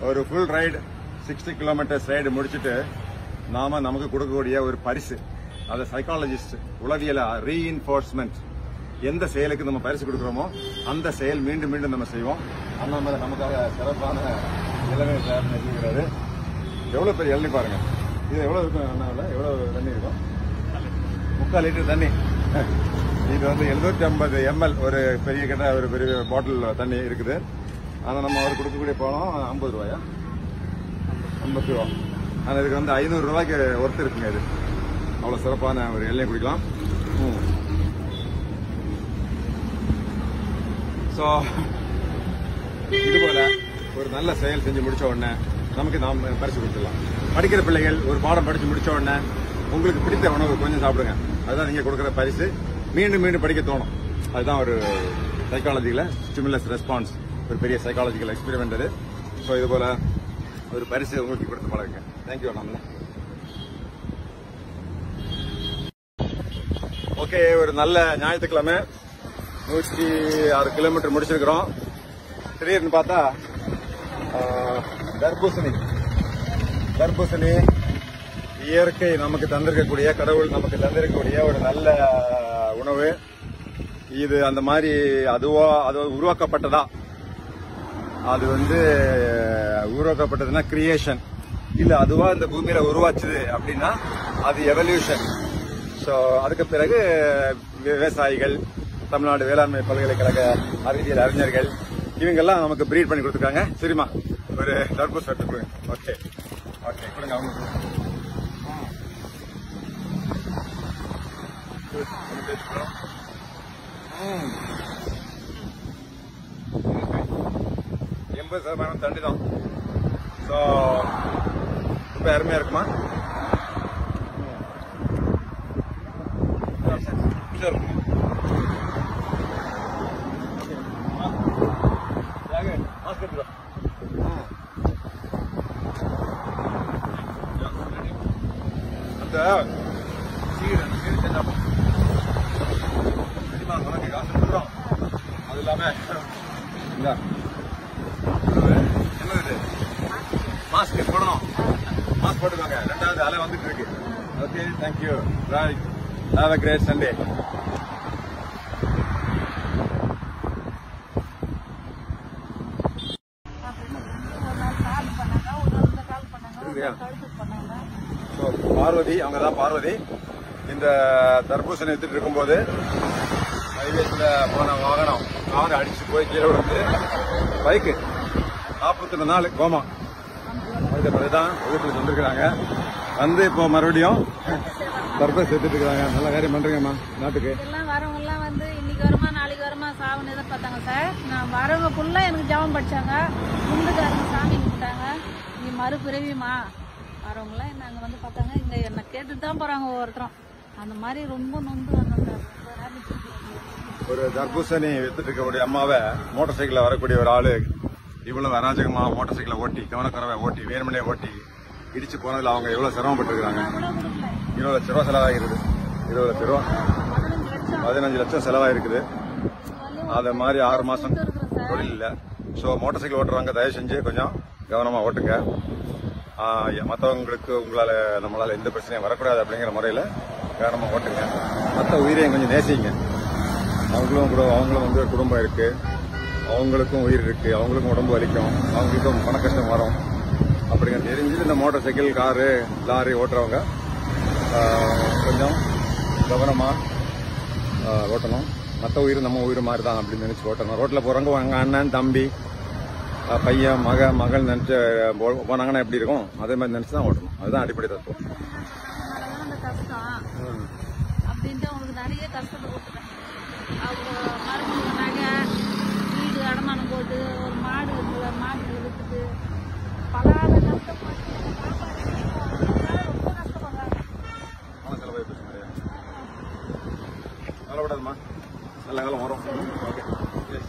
ஒரு full ride sixty kilometres ride முடிச்சுட்டு நாம நமக்கு கொடுக்கக்கூடிய ஒரு பரிசு அது சைக்காலஜிஸ்ட் உளவியல ரீஇன்ஃபோர்ஸ்மெண்ட் எந்த செயலுக்கு நம்ம பரிசு கொடுக்குறோமோ அந்த செயல் மீண்டும் மீண்டும் நம்ம செய்வோம் அந்த மாதிரி நமக்காக சிறப்பான இளமை சார் இருக்கிறாரு எவ்வளவு பெரிய இளநீ பாருங்க இது எவ்வளவு இருக்கும் அண்ணாவில் எவ்வளவு தண்ணி இருக்கும் முக்கால் லிட்டர் தண்ணி இது வந்து எழுநூத்தி ஐம்பது எம்எல் ஒரு பெரிய கிட்ட ஒரு பெரிய பாட்டில் தண்ணி இருக்குது ஆனால் நம்ம அவர் கொடுக்கக்கூடிய பணம் ஐம்பது ரூபாயா ஐம்பது ரூபா ஆனால் இதுக்கு வந்து ஐநூறு ரூபாய்க்கு ஒர்த்து இருக்குங்க இது அவ்வளோ சிறப்பான ஒரு எண்ணெய் குடிக்கலாம் ஸோ இது போல ஒரு நல்ல செயல் செஞ்சு முடிச்ச உடனே நமக்கு நாம் பரிசு கொடுத்துடலாம் படிக்கிற பிள்ளைகள் ஒரு பாடம் படிச்சு முடிச்ச உடனே உங்களுக்கு பிடித்த உணவு கொஞ்சம் சாப்பிடுங்க அதுதான் நீங்க கொடுக்குற பரிசு மீண்டும் மீண்டும் படிக்க தோணும் அதுதான் ஒரு சைக்காலஜிக்கல ஸ்டிமுலஸ் ரெஸ்பான்ஸ் ஒரு பெரிய சைக்காலஜிக்கல் எக்ஸ்பெரிமெண்ட் அது ஸோ இது போல ஒரு பரிசு உங்களுக்கு கொடுத்து பழகுங்க தேங்க்யூ அண்ணா ஓகே ஒரு நல்ல ஞாயிற்றுக்கிழமை நூற்றி ஆறு கிலோமீட்டர் முடிச்சிருக்கிறோம் திடீர்னு பார்த்தா ஆஹ், தர்பூசணி தர்பூசணி இயற்கை நமக்கு தந்திருக்கக்கூடிய கடவுள் நமக்கு தந்திருக்கக்கூடிய ஒரு நல்ல உணவு இது அந்த மாதிரி அதுவா அது உருவாக்கப்பட்டதா அது வந்து உருவாக்கப்பட்டதுன்னா கிரியேஷன் இல்ல அதுவா இந்த பூமியில உருவாச்சுது அப்படின்னா அது எவல்யூஷன் ஸோ அதுக்கு பிறகு விவசாயிகள் தமிழ்நாடு வேளாண்மை பல்கலைக்கழக அறிவியல் அறிஞர்கள் இவங்கெல்லாம் நமக்கு பிரீட் பண்ணி கொடுத்துருக்காங்க சரிம்மா ஒரு தர்பூஸ் எடுத்து கொடுங்க ஓகே ஓகே கொடுங்க அவங்க எண்பது சதமானம் தண்ணி தான் ஸோ ரொம்ப அருமையா இருக்குமா சரி மாஸ்க் எடுத்துக்கோ அந்த சீடு அந்த சீடு செஞ்சா சரிம்மா உனக்கு காசு கொடுக்குறோம் அது இல்லாம இந்த என்னது மாஸ்க் போடணும் மாஸ்க் போட்டுக்கோங்க ரெண்டாவது அலை வந்துட்டு இருக்கு okay thank you right have a great Sunday So, Parvathi அவங்க தான் பார்வதி இந்த தர்பூசணி எடுத்துட்டு இருக்கும்போது ஹைவேஸ்ல போன வாகனம் கார் அடிச்சு போய் கீழே விழுந்து பைக்கு நாற்பத்தி நாலு கோமா அதுக்கு பிறகுதான் வீட்டுக்கு வந்திருக்கிறாங்க வந்து இப்போ மறுபடியும் தர்பூசணி எடுத்துட்டு இருக்காங்க நல்ல காரியம் பண்றீங்கம்மா நாட்டுக்கு எல்லாம் வரவங்க எல்லாம் வந்து இன்னைக்கு வருமா நாளைக்கு வருமா சாவுன்னு எதிர்பார்த்தாங்க சார் நான் வரவங்க ஃபுல்லா எனக்கு ஜெபம் படிச்சாங்க முந்துக்காரங்க சாமி கும்பிட்டாங்க நீ மறுபிறவிமா வரவங்க எல்லாம் நாங்க வந்து பார்த்தாங்க இங்க என்ன கேட்டுட்டு தான் போறாங்க ஒவ்வொருத்தரும் அந்த மாதிரி ரொம்ப நொந்து வந்தோம் சார் ரொம்ப happy. ஒரு தர்பூசணி வித்துட்டு இருக்கக்கூடிய அம்மாவை மோட்டார் சைக்கிள்ல வரக்கூடிய ஒரு ஆளு இவ்வளவு அராஜகமா மோட்டார் சைக்கிளை ஓட்டி கவனக்குறவை ஓட்டி வேணுமனே ஓட்டி இடிச்சு போனதுல அவங்க எவ்வளவு சிரமப்பட்டு இருக்காங்க இருபது லட்ச ரூபா செலவாகிருக்குது இருபது லட்ச ரூபா பதினஞ்சு லட்சம் செலவாயிருக்குது அது மாதிரி ஆறு மாசம் தொழில் இல்ல ஸோ மோட்டார் சைக்கிள் ஓட்டுறவங்க தயவு செஞ்சு கொஞ்சம் கவனமா ஓட்டுங்க ஆஹ் மத்தவங்களுக்கு உங்களால நம்மளால எந்த பிரச்சனையும் வரக்கூடாது அப்படிங்கிற முறையில கவனமா ஓட்டுங்க மற்ற உயிரையும் கொஞ்சம் நேசிங்க அவங்களும் கூட அவங்களும் வந்து ஒரு குடும்பம் இருக்கு அவங்களுக்கும் உயிர் இருக்கு அவங்களுக்கும் உடம்பு வலிக்கும் அவங்களுக்கும் பண கஷ்டம் வரும் அப்படிங்கிற தெரிஞ்சுட்டு இந்த மோட்டார் சைக்கிள் காரு லாரி ஓட்டுறவங்க ஆஹ், கொஞ்சம் கவனமா ஆஹ், ஓட்டணும் மற்ற உயிர் நம்ம உயிர் மாதிரி தான் அப்படின்னு நினைச்சு ஓட்டணும் ரோட்ல போறவங்க அவங்க அண்ணன் தம்பி ஆஹ், பையன் மக மகள் நினைச்சு போ- போனாங்கன்னா எப்படி இருக்கும் அதே மாதிரி நினைச்சு தான் ஓட்டணும் அதுதான் அடிப்படை தத்துவம் அதனாலதான் அந்த கஷ்டம் அப்படின்ட்டு அவங்களுக்கு நிறைய கஷ்டத்தை கொடுத்துட்டேன் அவங்க மருமக நகை வீடு அடமானம் போட்டு ஒரு மாடு இருந்தது மாட்டுல விட்டுட்டு பலாத கஷ்டப்பட்டு காப்பாத்தி ரொம்ப கஷ்டப்படுறாங்க பணம் செலவாகி போச்சு நிறையா கவலைப்படாதம்மா நல்ல காலம் வரும் okay yes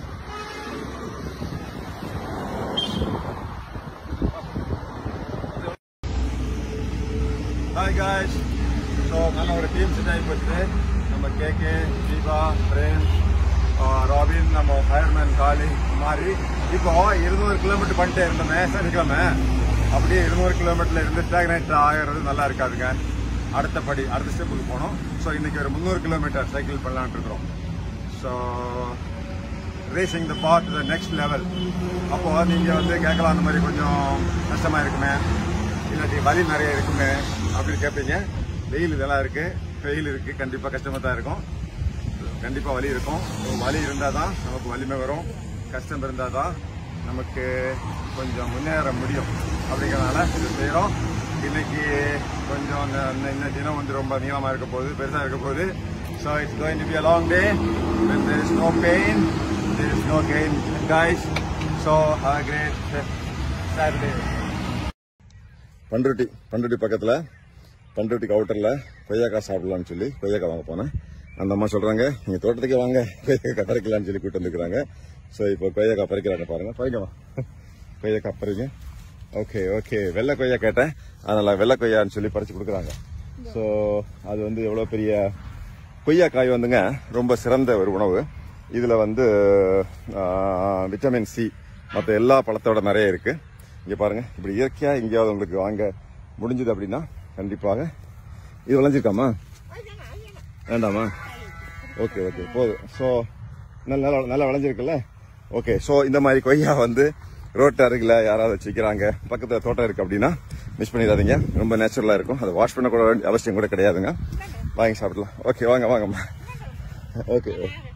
hi guys so நல்ல ஒரு டீம் செட் ஆகி போச்சு நம்ம கேகே தீபா பிரேம் ராபின் நம்ம ஃபயர்மேன் காளி குமாரி இப்போ இருநூறு கிலோமீட்டர் பண்ணிட்டே இருந்தோமே சனிக்கிழமை அப்படியே இருநூறு கிலோமீட்டர்ல இருந்து ஸ்டாக்னேட் ஆகிறது நல்லா இருக்காதுங்க அடுத்த படி அடுத்த ஸ்டெப்புக்கு போனோம் ஸோ இன்னைக்கு ஒரு முந்நூறு கிலோமீட்டர் சைக்கிள் பண்ணலாம்னு இருக்கிறோம் so racing the path the next level அப்போ நீங்க வந்து கேட்கலாம் அந்த மாதிரி கொஞ்சம் கஷ்டமா இருக்குமே இல்லாட்டி வலி நிறைய இருக்குமே அப்படின்னு கேட்பீங்க வெயில் இதெல்லாம் இருக்கு வெயில் இருக்கு கண்டிப்பா கஷ்டமா தான் இருக்கும் கண்டிப்பா வலி இருக்கும் So, வலி இருந்தால் தான் நமக்கு வலிமை வரும் கஷ்டம் இருந்தால் தான் நமக்கு கொஞ்சம் முன்னேற முடியும் அப்படிங்கிறனால இது செய்கிறோம் இன்னைக்கு கொஞ்சம் இந்த இந்த- இந்த தினம் வந்து ரொம்ப நீளமாக இருக்க போகுது பெருசாக இருக்க போகுது so it's going to be a long day when there is no pain there is no gain guys so have a great Saturday Panruti Panruti பக்கத்தில் பண்ருட்டிக்கு அவுட்டரில் கொய்யாக்காய் சாப்பிடலாம்னு சொல்லி கொய்யாக்காய் வாங்க போனேன் அந்த அம்மா சொல்கிறாங்க நீங்கள் தோட்டத்துக்கே வாங்க கொய்யாக்காய் பறிக்கலாம்னு சொல்லி கூட்டு வந்துருக்காங்க ஸோ இப்போ கொய்யாக்காய் பறிக்கிறாங்க பாருங்க பறிக்கவா கொய்யாக்காய் பறிங்க ஓகே ஓகே வெள்ளை கொய்யா கேட்டேன் அதனால் வெள்ளை கொய்யான்னு சொல்லி பறித்து கொடுக்குறாங்க ஸோ அது வந்து எவ்வளோ பெரிய கொய்யாக்காய் வந்துங்க ரொம்ப சிறந்த ஒரு உணவு இதில் வந்து விட்டமின் சி மற்ற எல்லா பழத்தோட நிறைய இருக்கு இங்கே பாருங்க இப்படி இயற்கையாக எங்கேயாவது உங்களுக்கு வாங்க முடிஞ்சது அப்படின்னா கண்டிப்பாக இது விளைஞ்சிருக்காமா வேண்டாமா ஓகே ஓகே போதும் ஸோ நல்ல நல்லா நல்லா விளைஞ்சிருக்குல்ல ஓகே ஸோ இந்த மாதிரி கொய்யா வந்து ரோட்டு அருகில் யாராவது வச்சுக்கிறாங்க பக்கத்தில் தோட்டம் இருக்கு அப்படின்னா மிஸ் பண்ணிடாதீங்க ரொம்ப நேச்சுரலாக இருக்கும் அதை வாஷ் பண்ண கூட வேண்டிய அவசியம் கூட கிடையாதுங்க வாங்கி சாப்பிடலாம் ஓகே வாங்க வாங்கம்மா okay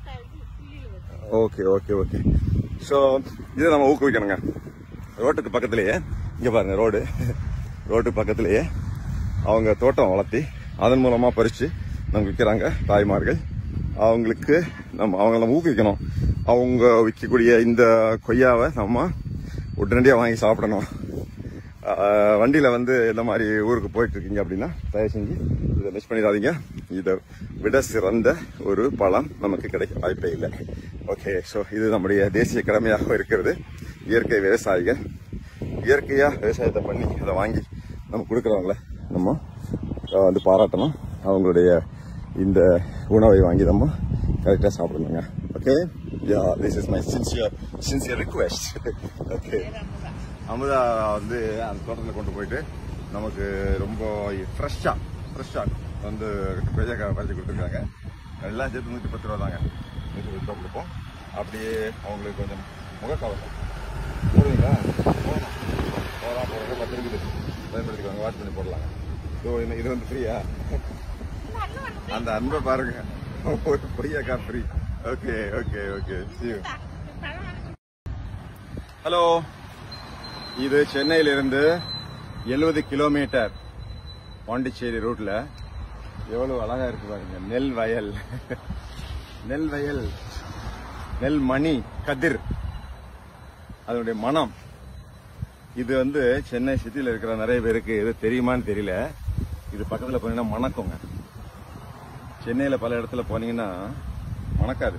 okay okay okay so இதை நம்ம ஊக்குவிக்கணுங்க ரோட்டுக்கு பக்கத்துலேயே இங்கே பாருங்க ரோடு ரோட்டு பக்கத்துலேயே அவங்க தோட்டம் வளர்த்தி அதன் மூலமாக பறித்து நமக்கு விற்கிறாங்க தாய்மார்கள் அவங்களுக்கு நம்ம அவங்கள நம்ம ஊக்குவிக்கணும் அவங்க விற்கக்கூடிய இந்த கொய்யாவை நம்ம உடனடியாக வாங்கி சாப்பிடணும் ஆஹ் வண்டியில வந்து இந்த மாதிரி ஊருக்கு போயிட்டு இருக்கீங்க அப்படின்னா தயவு செஞ்சு இதை மிஸ் பண்ணிடாதீங்க இதை விட சிறந்த ஒரு பழம் நமக்கு கிடைக்க வாய்ப்பே இல்லை ஓகே ஸோ இது நம்முடைய தேசிய கடமையாக இருக்கிறது இயற்கை விவசாயிகள் இயற்கையா விவசாயத்தை பண்ணி அதை வாங்கி நம்ம கொடுக்குறவங்கள நம்ம ஆஹ் வந்து பாராட்டணும் அவங்களுடைய இந்த உணவை வாங்கி நம்ம கரெக்டாக சாப்பிடணுங்க okay ya this is my sincere sincere request okay Amutha வந்து அந்த தோட்டத்தில் கொண்டு போயிட்டு நமக்கு ரொம்ப ஃப்ரெஷ்ஷாக ஃப்ரெஷ்ஷாக வந்து கொய்யாக்காய் பறிச்சு கொடுத்துருக்காங்க எல்லாம் சேர்த்து நூற்றி பத்து ரூபா தாங்க நூற்றி பத்து ரூபா கொடுப்போம் அப்படியே அவங்களுக்கு கொஞ்சம் முகக்கவசம் போடுவீங்களா போடலாம் போகலாம் போடுறது பத்து இருக்குது பயன்படுத்திக்கோங்க வாட்ச் பண்ணி போடலாங்க ஸோ இது வந்து ஃப்ரீயா அந்த அன்பை பாருங்க ஒரு கொய்யாக்காய் free okay okay okay hello இது சென்னையிலிருந்து எழுபது கிலோமீட்டர் பாண்டிச்சேரி ரூட்ல எவ்வளவு அழகா இருக்கு பாருங்க நெல் வயல் நெல் வயல் நெல் மணி கதிர் அதனுடைய மனம் இது வந்து சென்னை சிட்டியில் இருக்கிற நிறைய பேருக்கு எது தெரியுமான்னு தெரியல இது பக்கத்தில் போனீங்கன்னா மணக்குங்க சென்னையில பல இடத்துல போனீங்கன்னா மணக்காது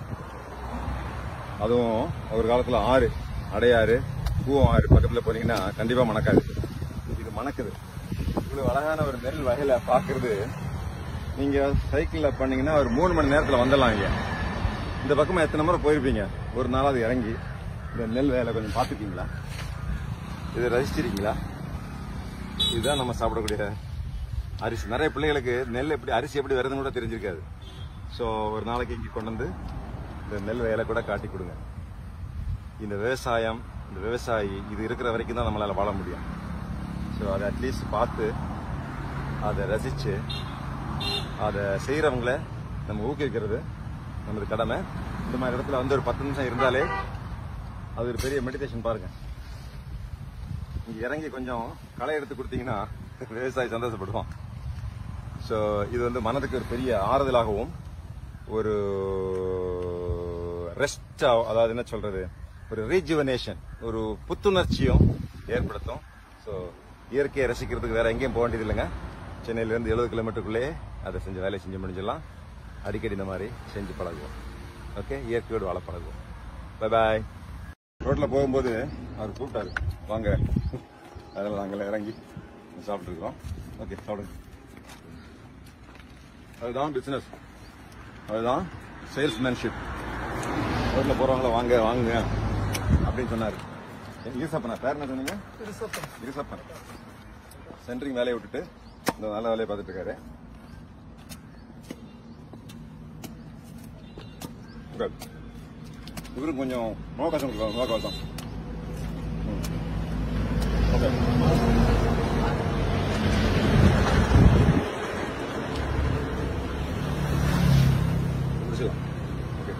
அதுவும் ஒரு காலத்துல ஆறு அடையாறு பூவம் ஆறு பக்கத்துல போனீங்கன்னா கண்டிப்பா மணக்காது இது மணக்குது இவ்வளவு அழகான ஒரு நெல் வகையில பாக்குறது நீங்க சைக்கிள்ல பண்ணீங்கன்னா ஒரு மூணு மணி நேரத்துல வந்துடலாம் இங்க இந்த பக்கமா எத்தனை முறை போயிருப்பீங்க ஒரு நாளாவது இறங்கி இந்த நெல் வேலை கொஞ்சம் பாத்துட்டீங்களா இதை ரசிச்சிருக்கீங்களா இதுதான் நம்ம சாப்பிடக்கூடிய அரிசி நிறைய பிள்ளைகளுக்கு நெல் எப்படி அரிசி எப்படி வருதுன்னு கூட தெரிஞ்சிருக்காது ஸோ ஒரு நாளைக்கு இங்கே கொண்டு வந்து இந்த நெல் வயலை கூட காட்டி கொடுங்க இந்த விவசாயம் இந்த விவசாயி இது இருக்கிற வரைக்கும் தான் நம்மளால வாழ முடியும் ஸோ அதை அட்லீஸ்ட் பார்த்து அதை ரசித்து அதை செய்கிறவங்கள நம்ம ஊக்குவிக்கிறது நமது கடமை இந்த மாதிரி இடத்துல வந்து ஒரு பத்து நிமிஷம் இருந்தாலே அது ஒரு பெரிய மெடிடேஷன் பாருங்க இங்க இறங்கி கொஞ்சம் களை எடுத்து கொடுத்தீங்கன்னா விவசாயி சந்தோஷப்படுவான் ஸோ இது வந்து மனதுக்கு ஒரு பெரிய ஆறுதலாகவும் ஒரு ரெஸ்ட் அதாவது என்ன சொல்றது ஒரு ரீஜுவனேஷன் ஒரு புத்துணர்ச்சியும் ஏற்படுத்தும் ஸோ இயற்கையை ரசிக்கிறதுக்கு வேற எங்கேயும் போக வேண்டியது இல்லைங்க சென்னையிலேருந்து எழுபது கிலோமீட்டருக்குள்ளேயே அதை செஞ்சு வேலையை செஞ்சு முடிஞ்சிடலாம் அடிக்கடி இந்த மாதிரி செஞ்சு பழகுவோம் ஓகே இயற்கையோடு வாழ பழகுவோம் பை பாய் ரோட்ல போகும்போது அவர் கூப்பிட்டாரு வாங்க அதனால நாங்கள் இறங்கி சாப்பிட்டுருக்கோம் ஓகே சாப்பிடுங்க அதுதான் பிசினஸ் அதுதான் சேல்ஸ்மேன்ஷிப் ரோட்ல போறவங்கள வாங்க வாங்குங்க அப்படின்னு சொன்னாரு ஈசப்பனா பேர் என்ன சொன்னீங்க இருசப்பன் சென்ட்ரிங் வேலையை விட்டுட்டு இந்த நல்ல வேலையை பார்த்துட்டு இருக்காரு Good. இவருக்கு கொஞ்சம் முகக்கவசம் கொடுக்கலாம் முகக்கவசம் ம். ஓகே முடிச்சிடலாம் ஓகே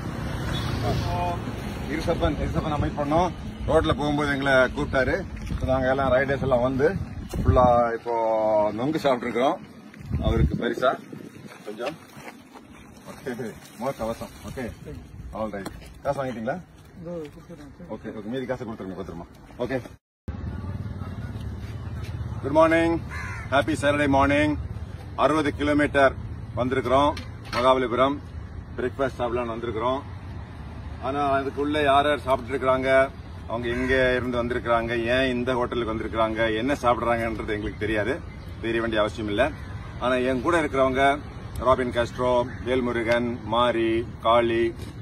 இருசப்பன் இருசப்பன் நம்ம மீட் பண்ணோம் ரோட்ல போகும்போது எங்களை கூப்பிட்டாரு So, நாங்க எல்லாம் ரைடர்ஸ் எல்லாம் வந்து ஃபுல்லா இப்போ நொங்கு சாப்பிட்டு இருக்கிறோம் அவருக்கு பெருசா கொஞ்சம் ஓகே மோர் கவசம் ஓகே ஆல் ரைட் காசு வாங்கிட்டீங்களா ஓகே ஓகே மீதி காசு கொடுத்துருங்க பத்திரமா okay good morning happy Saturday morning அறுபது கிலோமீட்டர் வந்திருக்கிறோம் மகாபலிபுரம் பிரேக்ஃபாஸ்ட் சாப்பிடலாம்னு வந்திருக்கிறோம் ஆனா அதுக்குள்ள யார் யார் சாப்பிட்டு இருக்காங்க அவங்க எங்க இருந்து வந்திருக்கிறாங்க ஏன் இந்த ஹோட்டலுக்கு வந்திருக்கிறாங்க என்ன சாப்பிடுறாங்கன்றது எங்களுக்கு தெரியாது தெரிய வேண்டிய அவசியம் இல்லை ஆனா என் கூட இருக்கிறவங்க ராபின் காஸ்ட்ரோ வேல்முருகன் மாரி காளி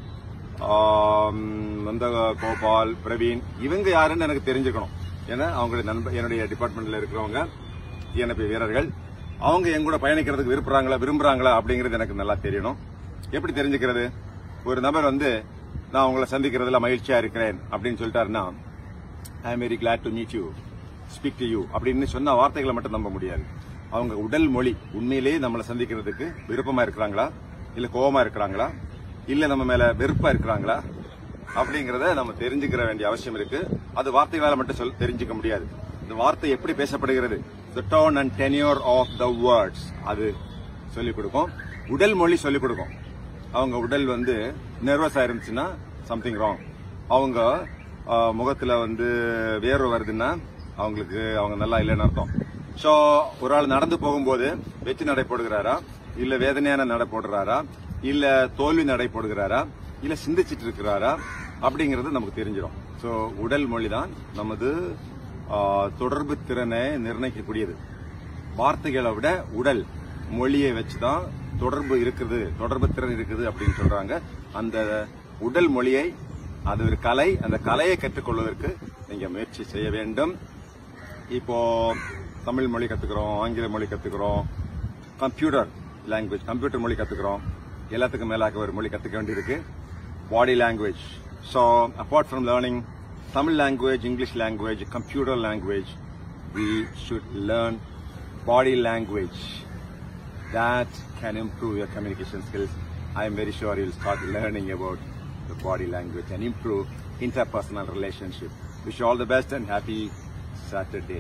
ஆம், நந்த கோபால் பிரவீன் இவங்க யாருன்னு எனக்கு தெரிஞ்சுக்கணும் ஏன்னா அவங்களுடைய நண்பர் என்னுடைய டிபார்ட்மெண்ட்ல இருக்கிறவங்க டிஎன்பி வீரர்கள் அவங்க என் கூட பயணிக்கிறதுக்கு விரும்புறாங்களா விரும்புறாங்களா அப்படிங்கிறது எனக்கு நல்லா தெரியணும் எப்படி தெரிஞ்சுக்கிறது ஒரு நபர் வந்து நான் உங்களை சந்திக்கிறதுல மகிழ்ச்சியா இருக்கிறேன் அப்படின்னு சொல்லிட்டாருன்னா I am very glad to meet you speak to you அப்படின்னு சொன்ன வார்த்தைகளை மட்டும் நம்ப முடியாது அவங்க உடல் மொழி உண்மையிலேயே நம்மளை சந்திக்கிறதுக்கு விருப்பமா இருக்கிறாங்களா இல்ல கோவமா இருக்கிறாங்களா இல்ல நம்ம மேல வெறுப்பா இருக்கிறாங்களா அப்படிங்கறத நம்ம தெரிஞ்சுக்கிற வேண்டிய அவசியம் இருக்கு அது வார்த்தைகளால மட்டும் சொல் தெரிஞ்சுக்க முடியாது இந்த வார்த்தை எப்படி பேசப்படுகிறது the tone and tenure of the words அது சொல்லிக் கொடுக்கும் உடல் மொழி சொல்லிக் கொடுக்கும் அவங்க உடல் வந்து நர்வஸா இருந்துச்சுன்னா சம்திங் ராங் அவங்க ஆ, முகத்துல வந்து வேர்வை வருதுன்னா அவங்களுக்கு அவங்க நல்லா இல்லைன்னு அர்த்தம் சோ ஒரு ஆள் நடந்து போகும்போது வெற்றி நடை போடுகிறாரா இல்ல வேதனையான நடை போடுறாரா இல்ல தோல்வி நடை போடுகிறாரா இல்ல சிந்திச்சிட்டு இருக்கிறாரா அப்படிங்கறது நமக்கு தெரிஞ்சிடும் சோ உடல் மொழி தான் நமது ஆ, தொடர்பு திறனை நிர்ணயிக்கக்கூடியது வார்த்தைகளை விட உடல் மொழியை வச்சுதான் தொடர்பு இருக்குது தொடர்பு திறன் இருக்குது அப்படின்னு சொல்றாங்க அந்த உடல் மொழியை அது ஒரு கலை அந்த கலையை கற்றுக்கொள்வதற்கு நீங்க முயற்சி செய்ய வேண்டும் இப்போ தமிழ் மொழி கத்துக்கிறோம் ஆங்கில மொழி கத்துக்கிறோம் கம்ப்யூட்டர் லாங்குவேஜ் கம்ப்யூட்டர் மொழி கத்துக்கிறோம் எல்லாத்துக்கும் மேலாக ஒரு மொழி கத்துக்க வேண்டியிருக்கு body language so apart from learning Tamil language English language computer language we should learn body language that can improve your communication skills. I am very sure you'll start learning about the body language and improve interpersonal relationship. Wish you all the best and happy Saturday.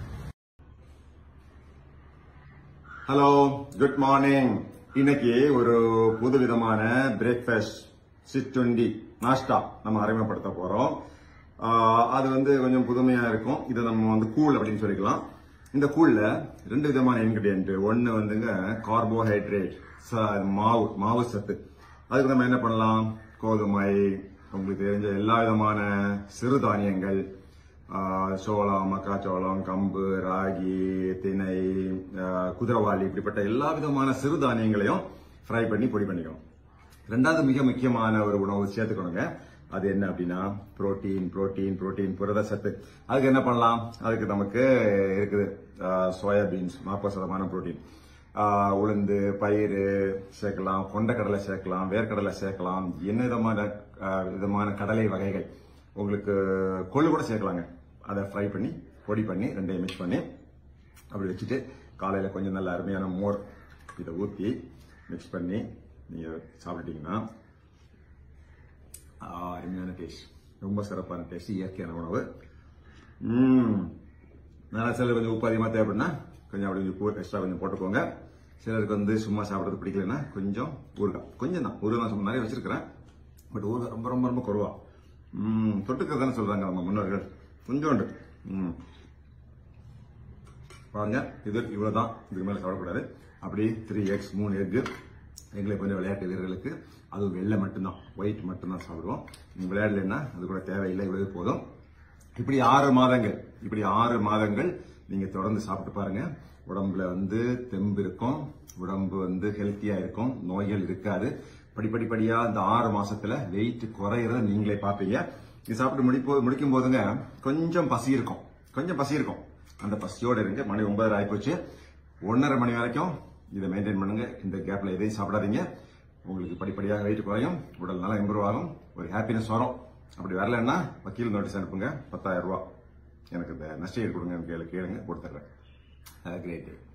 Hello good morning இன்னைக்கு ஒரு புது விதமான breakfast சிற்றுண்டி நாஷ்டா நம்ம அறிமுகப்படுத்த போறோம் ஆஹ் அது வந்து கொஞ்சம் புதுமையா இருக்கும் இதை நம்ம வந்து கூழ் அப்படின்னு சொல்லிக்கலாம் இந்த கூழ்ல ரெண்டு விதமான இன்கிரிடியன்ட் ஒன்னு வந்துங்க கார்போஹைட்ரேட் மாவு மாவு சத்து அதுக்கு நம்ம என்ன பண்ணலாம் கோதுமை உங்களுக்கு தெரிஞ்ச எல்லா விதமான சிறுதானியங்கள் ஆஹ் சோளம் மக்காச்சோளம் கம்பு ராகி திணை ஆஹ் குதிரவாளி இப்படிப்பட்ட எல்லா விதமான சிறுதானியங்களையும் ஃப்ரை பண்ணி பொடி பண்ணிக்கணும் ரெண்டாவது மிக முக்கியமான ஒரு உணவு சேர்த்துக்கணுங்க அது என்ன அப்படின்னா புரோட்டீன் புரோட்டீன் புரோட்டீன் புரத சத்து அதுக்கு என்ன பண்ணலாம் அதுக்கு நமக்கு இருக்குது சோயாபீன்ஸ் நாற்பது சதமான புரோட்டீன் உளுந்து பயிறு சேர்க்கலாம் கொண்டக்கடலை சேர்க்கலாம் வேர்க்கடலை சேர்க்கலாம் என்ன விதமான ஆஹ், விதமான கடலை வகைகள் உங்களுக்கு கொள்ளு கூட சேர்க்கலாங்க அதை ஃப்ரை பண்ணி பொடி பண்ணி ரெண்டையும் மிக்ஸ் பண்ணி அப்படி வச்சுட்டு காலையில கொஞ்சம் நல்ல அருமையான மோர் இதை ஊற்றி மிக்ஸ் பண்ணி நீங்க சாப்பிட்டீங்கன்னா ஆ, அருமையான டேஸ்ட் ரொம்ப சிறப்பான டேஸ்ட் இயற்கையான உணவு ம் நல்லா சிலர் கொஞ்சம் உப்பு அதிகமாக தேவைப்படுனா கொஞ்சம் அப்படி கொஞ்சம் உப்பு எக்ஸ்ட்ரா கொஞ்சம் போட்டுக்கோங்க சிலருக்கு வந்து சும்மா சாப்பிட்றது பிடிக்கலன்னா கொஞ்சம் ஊறுகாய் கொஞ்சம் தான் ஊறுகாய் சும்மா நிறைய வச்சிருக்கிறேன் பட் ஊறுகாய் ரொம்ப ரொம்ப ரொம்ப குறவா ம் தொட்டுக்கிறதானே சொல்றாங்க நம்ம முன்னோர்கள் கொஞ்சோண்டு ம் பாருங்க இது இவ்வளவுதான் இதுக்கு மேல சாப்பிடக்கூடாது அப்படி த்ரீ எக்ஸ் மூணு எக்கு எங்களை கொஞ்சம் விளையாட்டு வீரர்களுக்கு அது வெள்ளை மட்டும்தான் ஒயிட் மட்டும்தான் சாப்பிடுவோம் நீங்க விளையாடலைன்னா அது கூட தேவையில்லை இவ்வளவு போதும் இப்படி ஆறு மாதங்கள் இப்படி ஆறு மாதங்கள் நீங்க தொடர்ந்து சாப்பிட்டு பாருங்க உடம்புல வந்து தெம்பு இருக்கும் உடம்பு வந்து ஹெல்த்தியா இருக்கும் நோய்கள் இருக்காது படிப்படிப்படியா இந்த ஆறு மாசத்துல வெயிட் குறையறத நீங்களே பார்ப்பீங்க இது சாப்பிட்டு முடிப்போ முடிக்கும் போதுங்க கொஞ்சம் பசி இருக்கும் கொஞ்சம் பசி இருக்கும் அந்த பசியோட இருங்க மணி ஒன்பதரை ஆயிப்போச்சு ஒன்றரை மணி வரைக்கும் இதை மெயின்டைன் பண்ணுங்க இந்த கேப்ல எதையும் சாப்பிடாதீங்க உங்களுக்கு படிப்படியாக வெயிட் குறையும் உடல் நல்லா இம்ப்ரூவ் ஆகும் ஒரு ஹாப்பினஸ் வரும் அப்படி வரலன்னா வக்கீல் நோட்டீஸ் அனுப்புங்க பத்தாயிரம் ரூபாய் எனக்கு இந்த நஷ்டஈடு கொடுங்கன்னு கேளு கேளுங்க கொடுத்துட்றேன் கிரேட்